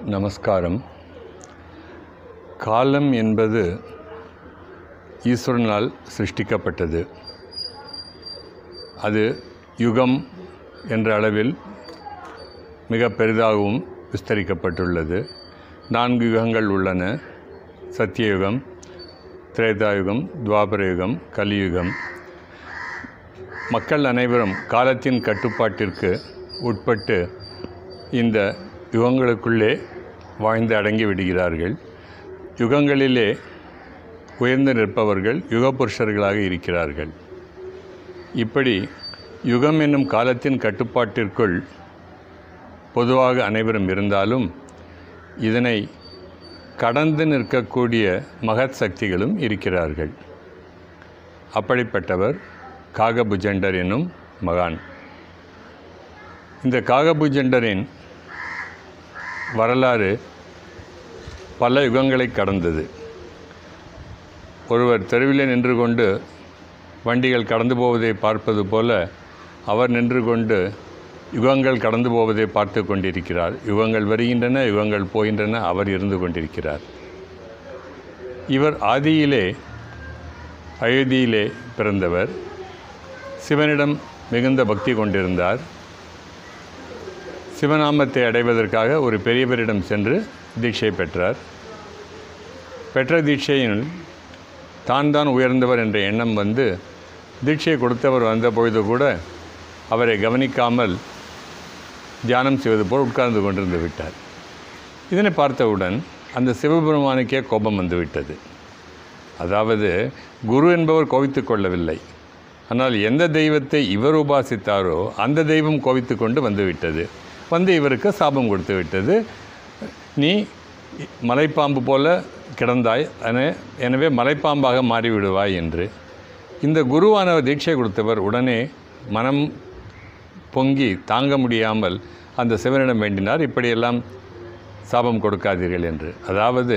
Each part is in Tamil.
நமஸ்காரம் காலம் என்பது ஈஸ்வரனால் சிருஷ்டிக்கப்பட்டது அது யுகம் என்ற அளவில் மிக பெரிதாகவும் விஸ்தரிக்கப்பட்டுள்ளது நான்கு யுகங்கள் உள்ளன சத்தியயுகம் திரேதாயுகம் துவாபர யுகம் கலியுகம் மக்கள் அனைவரும் காலத்தின் கட்டுப்பாட்டிற்கு உட்பட்டு இந்த யுகங்களுக்குள்ளே வாழ்ந்து அடங்கி விடுகிறார்கள் யுகங்களிலே உயர்ந்து நிற்பவர்கள் யுகபுருஷர்களாக இருக்கிறார்கள் இப்படி யுகம் என்னும் காலத்தின் கட்டுப்பாட்டிற்குள் பொதுவாக அனைவரும் இருந்தாலும் இதனை கடந்து நிற்கக்கூடிய மகத் சக்திகளும் இருக்கிறார்கள் அப்படிப்பட்டவர் காகபுஜண்டர் என்னும் மகான் இந்த காகபுஜண்டரின் வரலாறு பல யுகங்களை கடந்தது ஒருவர் தெருவிலே நின்று கொண்டு வண்டிகள் கடந்து போவதை பார்ப்பது போல அவர் நின்று கொண்டு யுகங்கள் கடந்து போவதை பார்த்து கொண்டிருக்கிறார் யுகங்கள் வருகின்றன யுகங்கள் போகின்றன அவர் இருந்து கொண்டிருக்கிறார் இவர் ஆதியிலே அயோத்தியிலே பிறந்தவர் சிவனிடம் மிகுந்த பக்தி கொண்டிருந்தார் சிவநாமத்தை அடைவதற்காக ஒரு பெரியவரிடம் சென்று தீட்சை பெற்றார் பெற்ற தீட்சையில் தான் தான் உயர்ந்தவர் என்ற எண்ணம் வந்து தீட்சை கொடுத்தவர் வந்த பொழுது கூட அவரை கவனிக்காமல் தியானம் செய்வது போல் உட்கார்ந்து கொண்டிருந்து விட்டார் இதனை பார்த்தவுடன் அந்த சிவபெருமானுக்கே கோபம் வந்துவிட்டது அதாவது குரு என்பவர் கோபித்து கொள்ளவில்லை ஆனால் எந்த தெய்வத்தை இவர் உபாசித்தாரோ அந்த தெய்வம் கோபித்து கொண்டு வந்துவிட்டது வந்து இவருக்கு சாபம் கொடுத்து விட்டது நீ மலைப்பாம்பு போல கிடந்தாய் எனவே மலைப்பாம்பாக மாறிவிடுவாய் என்று இந்த குருவானவர் தீட்சை கொடுத்தவர் உடனே மனம் பொங்கி தாங்க முடியாமல் அந்த சிவனிடம் வேண்டினார் இப்படியெல்லாம் சாபம் கொடுக்காதீர்கள் என்று அதாவது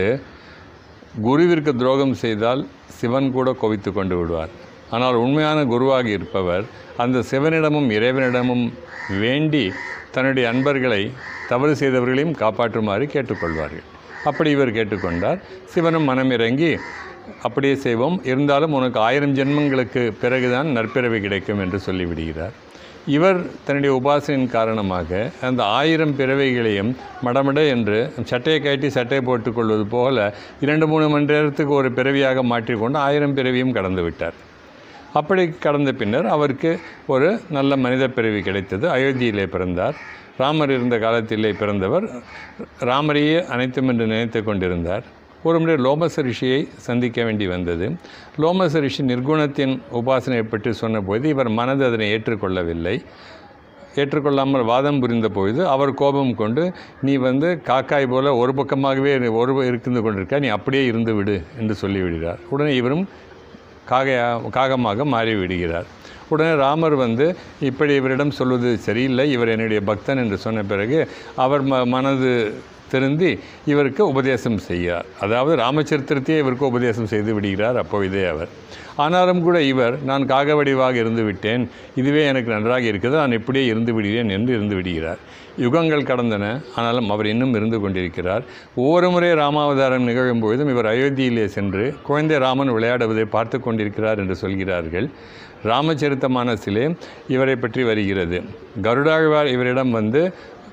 குருவிற்கு துரோகம் செய்தால் சிவன் கூட கோவித்து கொண்டு விடுவார் ஆனால் உண்மையான குருவாக இருப்பவர் அந்த சிவனிடமும் இறைவனிடமும் வேண்டி தன்னுடைய அன்பர்களை தவறு செய்தவர்களையும் காப்பாற்றுமாறு கேட்டுக்கொள்வார்கள் அப்படி இவர் கேட்டுக்கொண்டார் சிவனும் மனமிறங்கி அப்படியே செய்வோம் இருந்தாலும் உனக்கு ஆயிரம் ஜென்மங்களுக்கு பிறகுதான் நற்பிறவி கிடைக்கும் என்று சொல்லிவிடுகிறார் இவர் தன்னுடைய உபாசனையின் காரணமாக அந்த ஆயிரம் பிறவைகளையும் மடமட என்று சட்டையை கட்டி சட்டையை போட்டுக்கொள்வது போல இரண்டு மூணு மணி நேரத்துக்கு ஒரு பிறவியாக மாற்றிக்கொண்டு ஆயிரம் பிறவியும் கடந்து விட்டார் அப்படி கடந்த பின்னர் அவருக்கு ஒரு நல்ல மனித பிறவி கிடைத்தது அயோத்தியிலே பிறந்தார் ராமர் இருந்த காலத்திலே பிறந்தவர் ராமரையே அனைத்தும் என்று நினைத்து கொண்டிருந்தார் ஒரு முறை லோமச ரிஷியை சந்திக்க வேண்டி வந்தது லோமச ரிஷி நிர்குணத்தின் உபாசனையை பற்றி சொன்னபோது இவர் மனது அதனை ஏற்றுக்கொள்ளவில்லை ஏற்றுக்கொள்ளாமல் வாதம் புரிந்த பொழுது அவர் கோபம் கொண்டு நீ வந்து காக்காய் போல ஒரு பக்கமாகவே ஒரு இருந்து கொண்டிருக்க நீ அப்படியே இருந்து விடு என்று சொல்லிவிடுகிறார் உடனே இவரும் காகையா காகமாக மாறிவிடுகிறார் உடனே ராமர் வந்து இப்படி இவரிடம் சொல்வது சரியில்லை இவர் என்னுடைய பக்தன் என்று சொன்ன பிறகு அவர் ம மனது திருந்தி இவருக்கு உபதேசம் செய்கிறார் அதாவது ராமச்சரித்திரத்தையே இவருக்கு உபதேசம் செய்து விடுகிறார் அப்பொழுதே அவர் ஆனாலும் கூட இவர் நான் காக வடிவாக இருந்து விட்டேன் இதுவே எனக்கு நன்றாக இருக்குது நான் இப்படியே இருந்து விடுகிறேன் என்று இருந்து விடுகிறார் யுகங்கள் கடந்தன ஆனாலும் அவர் இன்னும் இருந்து கொண்டிருக்கிறார் ஒவ்வொரு முறை ராமாவதாரம் நிகழும் பொழுதும் இவர் அயோத்தியிலே சென்று குழந்தை ராமன் விளையாடுவதை பார்த்து கொண்டிருக்கிறார் என்று சொல்கிறார்கள் ராமச்சரித்த மானசிலே இவரை பற்றி வருகிறது கருடாழ்வார் இவரிடம் வந்து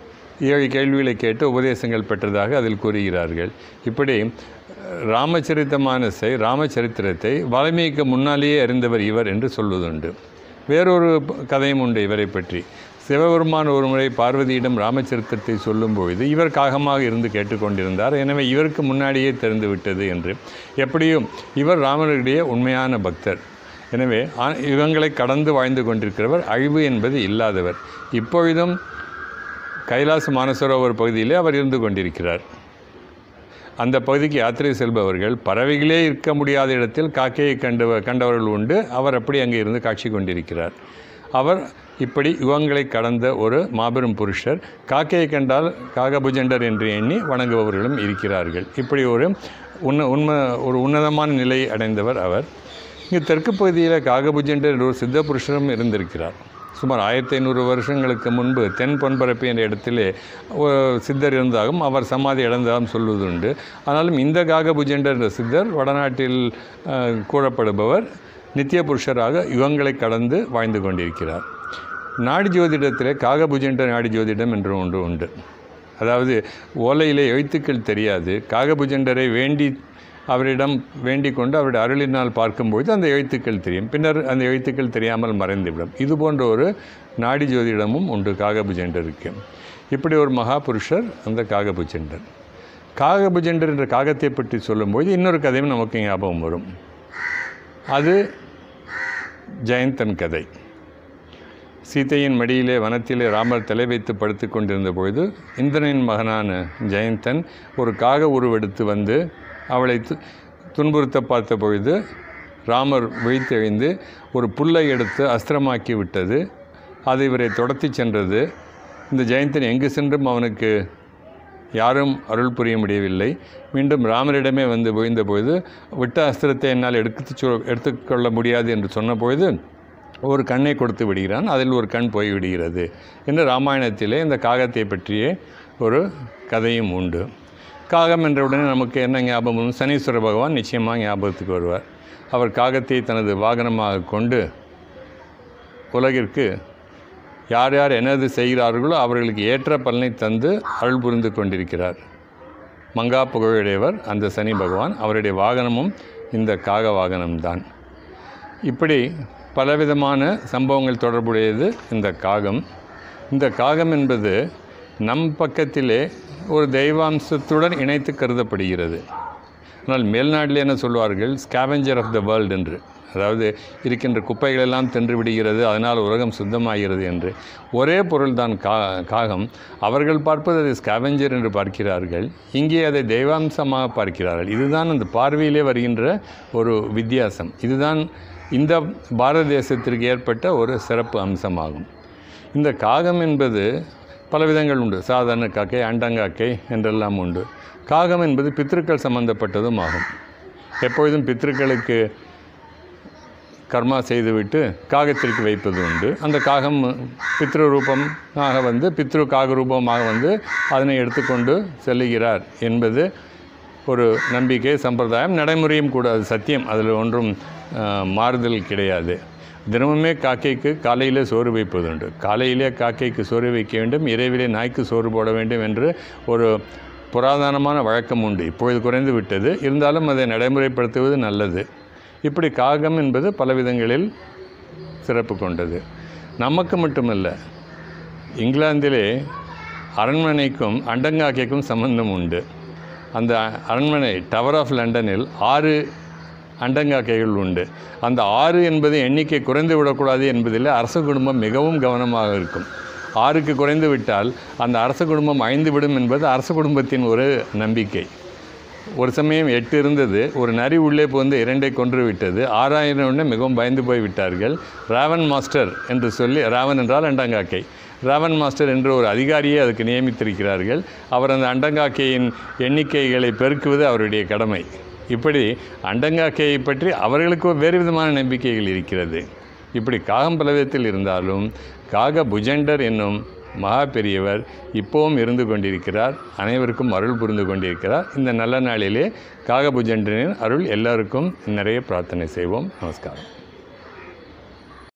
ஏழு கேள்விகளை கேட்டு உபதேசங்கள் பெற்றதாக அதில் கூறுகிறார்கள் இப்படி ராமச்சரித்த மானசை ராமச்சரித்திரத்தை வால்மீகிக்கு முன்னாலேயே அறிந்தவர் இவர் என்று சொல்வதுண்டு வேறொரு கதையும் உண்டு இவரை பற்றி சிவபெருமான் ஒரு முறை பார்வதியிடம் ராமச்சரித்திரத்தை சொல்லும்பொழுது இவர் காகமாக இருந்து கேட்டுக்கொண்டிருந்தார் எனவே இவருக்கு முன்னாடியே தெரிந்து விட்டது என்று எப்படியும் இவர் ராமனுடைய உண்மையான பக்தர் எனவே யுகங்களை கடந்து வாழ்ந்து கொண்டிருக்கிறவர் அழிவு என்பது இல்லாதவர் இப்பொழுதும் கைலாச மானசரோவர் பகுதியிலே அவர் இருந்து கொண்டிருக்கிறார் அந்த பகுதிக்கு யாத்திரை செல்பவர்கள் பறவைகளே இருக்க முடியாத இடத்தில் காக்கையை கண்டு கண்டவர்கள் உண்டு அவர் அப்படி அங்கே இருந்து காட்சி கொண்டிருக்கிறார் அவர் இப்படி யுகங்களை கடந்த ஒரு மாபெரும் புருஷர் காக்கையை கண்டால் காகபுஜண்டர் என்று எண்ணி வணங்குபவர்களும் இருக்கிறார்கள் இப்படி ஒரு உன்ன உண்மை ஒரு உன்னதமான நிலை அடைந்தவர் அவர் இங்கே தெற்கு பகுதியில் காகபுஜண்டர் ஒரு சித்த புருஷரும் இருந்திருக்கிறார் சுமார் ஆயிரத்தி ஐநூறு வருஷங்களுக்கு முன்பு தென் பொன்பரப்பு என்ற இடத்திலே ஒரு சித்தர் இருந்தாலும் அவர் சமாதி இழந்ததாகவும் சொல்வதுண்டு ஆனாலும் இந்த காகபுஜண்டர் என்ற சித்தர் வடநாட்டில் அஹ், கூறப்படுபவர் நித்திய புருஷராக யுகங்களை கடந்து வாழ்ந்து கொண்டிருக்கிறார் நாடி ஜோதிடத்திலே காகபுஜண்ட நாடி ஜோதிடம் என்று ஒன்று உண்டு அதாவது ஓலையிலே எழுத்துக்கள் தெரியாது காகபுஜண்டரை வேண்டி அவரிடம் வேண்டிக் கொண்டு அவருடைய அருளினால் பார்க்கும்போது அந்த எழுத்துக்கள் தெரியும் பின்னர் அந்த எழுத்துக்கள் தெரியாமல் மறைந்துவிடும் இது போன்ற ஒரு நாடி ஜோதிடமும் உண்டு காகபுஜண்டருக்கு இப்படி ஒரு மகாபுருஷர் அந்த காகபுஜண்டர் காகபுஜண்டர் என்ற காகத்தை பற்றி சொல்லும்போது இன்னொரு கதையும் நமக்கு ஞாபகம் வரும் அது ஜெயந்தன் கதை சீதையின் மடியிலே வனத்திலே ராமர் தலை வைத்து படுத்து கொண்டிருந்த பொழுது இந்திரனின் மகனான ஜெயந்தன் ஒரு காக உருவெடுத்து வந்து அவளை து துன்புறுத்த பார்த்த பொழுது ராமர் விழித்தெழுந்து ஒரு புல்லை எடுத்து அஸ்திரமாக்கி விட்டது அது இவரை தொடர்த்தி சென்றது இந்த ஜெயந்தன் எங்கு சென்றும் அவனுக்கு யாரும் அருள் புரிய முடியவில்லை மீண்டும் ராமரிடமே வந்து விழுந்த பொழுது விட்ட அஸ்திரத்தை என்னால் எடுத்து சொ எடுத்துக்கொள்ள முடியாது என்று சொன்ன பொழுது ஒரு கண்ணை கொடுத்து விடுகிறான் அதில் ஒரு கண் போய் விடுகிறது என்று ராமாயணத்திலே இந்த காகத்தை பற்றிய ஒரு கதையும் உண்டு காகம் என்ற உடனே நமக்கு என்ன ஞாபகம் வரும்? சனீஸ்வர பகவான் நிச்சயமாக ஞாபகத்துக்கு வருவார் அவர் காகத்தை தனது வாகனமாக கொண்டு உலகிற்கு யார் யார் என்னது செய்கிறார்களோ அவர்களுக்கு ஏற்ற பலனை தந்து அருள் புரிந்து கொண்டிருக்கிறார் மங்கா புகழுடையவர் அந்த சனி பகவான் அவருடைய வாகனமும் இந்த காக வாகனம்தான் இப்படி பலவிதமான சம்பவங்கள் தொடர்புடையது இந்த காகம் இந்த காகம் என்பது நம் பக்கத்திலே ஒரு தெய்வாம்சத்துடன் இணைத்து கருதப்படுகிறது ஆனால் மேல்நாட்டில் என்ன சொல்வார்கள் ஸ்கேவெஞ்சர் ஆஃப் த வேர்ல்டு என்று அதாவது இருக்கின்ற குப்பைகளெல்லாம் தின்று விடுகிறது அதனால் உலகம் சுத்தமாகிறது என்று ஒரே பொருள்தான் கா காகம் அவர்கள் பார்ப்பது அதை ஸ்கேவெஞ்சர் என்று பார்க்கிறார்கள் இங்கே அதை தெய்வாம்சமாக பார்க்கிறார்கள் இதுதான் அந்த பார்வையிலே வருகின்ற ஒரு வித்தியாசம் இதுதான் இந்த பாரத தேசத்திற்கு ஏற்பட்ட ஒரு சிறப்பு அம்சமாகும் இந்த காகம் என்பது பல விதங்கள் உண்டு சாதாரண காக்கை அண்டங்காக்கை என்றெல்லாம் உண்டு காகம் என்பது பித்திருக்கள் சம்பந்தப்பட்டதும் ஆகும் எப்பொழுதும் பித்திருக்களுக்கு கர்மா செய்துவிட்டு காகத்திற்கு வைப்பது உண்டு அந்த காகம் பித்ரு ரூபமாக வந்து பித்ரு காக ரூபமாக வந்து அதனை எடுத்துக்கொண்டு செல்லுகிறார் என்பது ஒரு நம்பிக்கை சம்பிரதாயம் நடைமுறையும் கூட அது சத்தியம் அதில் ஒன்றும் ஆஹ், மாறுதல் கிடையாது தினமுமே காக்கைக்கு காலையிலே சோறு வைப்பதுண்டு காலையிலே காக்கைக்கு சோறு வைக்க வேண்டும் இரவிலே நாய்க்கு சோறு போட வேண்டும் என்று ஒரு புராதனமான வழக்கம் உண்டு இப்பொழுது குறைந்து விட்டது இருந்தாலும் அதை நடைமுறைப்படுத்துவது நல்லது இப்படி காகம் என்பது பல விதங்களில் சிறப்பு கொண்டது நமக்கு மட்டுமல்ல இங்கிலாந்திலே அரண்மனைக்கும் அண்டங்காக்கைக்கும் சம்பந்தம் உண்டு அந்த அரண்மனை டவர் ஆஃப் லண்டனில் ஆறு அண்டங்காக்கைகள் உண்டு அந்த ஆறு என்பது எண்ணிக்கை குறைந்து விடக்கூடாது என்பதில் அரச குடும்பம் மிகவும் கவனமாக இருக்கும் ஆறுக்கு குறைந்து விட்டால் அந்த அரச குடும்பம் அழிந்து விடும் என்பது அரச குடும்பத்தின் ஒரு நம்பிக்கை ஒரு சமயம் எட்டு இருந்தது ஒரு நரி உள்ளே புகுந்து இரண்டை கொன்று விட்டது ஆறாயிரம் உடனே மிகவும் பயந்து போய் விட்டார்கள் ராவன் மாஸ்டர் என்று சொல்லி ராவன் என்றால் அண்டங்காக்கை ராவன் மாஸ்டர் என்று ஒரு அதிகாரியை அதுக்கு நியமித்திருக்கிறார்கள் அவர் அந்த அண்டங்காக்கையின் எண்ணிக்கைகளை பெருக்குவது அவருடைய கடமை இப்படி அண்டங்காக்கையை பற்றி அவர்களுக்கு வேறு விதமான நம்பிக்கைகள் இருக்கிறது இப்படி காகம் பல விதத்தில் இருந்தாலும் காக புஜண்டர் என்னும் மகா பெரியவர் இப்போவும் இருந்து கொண்டிருக்கிறார் அனைவருக்கும் அருள் புரிந்து கொண்டிருக்கிறார் இந்த நல்ல நாளிலே காகபுஜண்டரின் அருள் எல்லாருக்கும் நிறைய பிரார்த்தனை செய்வோம் நமஸ்காரம்